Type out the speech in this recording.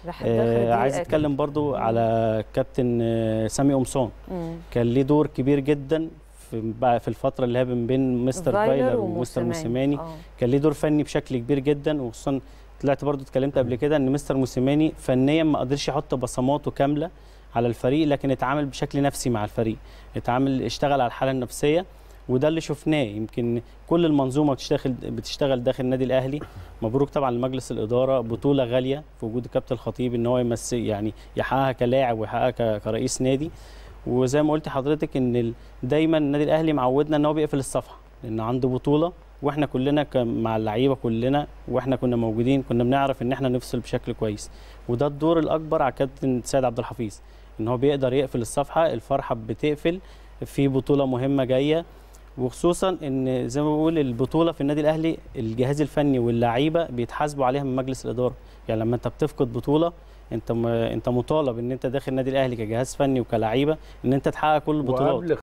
راح الدخل دي آه عايز أكيد. اتكلم برضو على كابتن آه، سامي قمصان مم. كان ليه دور كبير جدا في بقى في الفتره اللي هي من بين مستر فايلر ومستر موسيماني آه. كان ليه دور فني بشكل كبير جدا وخصوصا طلعت برضو اتكلمت قبل كده ان مستر موسيماني فنيا ما قدرش يحط بصماته كامله على الفريق لكن اتعامل بشكل نفسي مع الفريق اتعامل اشتغل على الحاله النفسيه وده اللي شفناه يمكن كل المنظومه بتشتغل بتشتغل داخل النادي الاهلي مبروك طبعا لمجلس الاداره بطوله غاليه في وجود الكابتن الخطيب ان هو يمثل يعني يحققها كلاعب ويحققها ك- كرئيس نادي وزي ما قلت حضرتك ان ال- دايما النادي الاهلي معودنا ان هو بيقفل الصفحه لان عنده بطوله واحنا كلنا ك- مع اللعيبه كلنا واحنا كنا موجودين كنا بنعرف ان احنا نفصل بشكل كويس وده الدور الاكبر على كابتن سيد عبد الحفيظ ان هو بيقدر يقفل الصفحه الفرحه بتقفل في بطوله مهمه جايه وخصوصا ان زي ما بقول البطوله في النادي الاهلي الجهاز الفني واللعيبه بيتحاسبوا عليها من مجلس الاداره يعني لما انت بتفقد بطوله انت م... انت مطالب ان انت داخل النادي الاهلي كجهاز فني وكلعيبه ان انت تحقق كل البطولات وقبل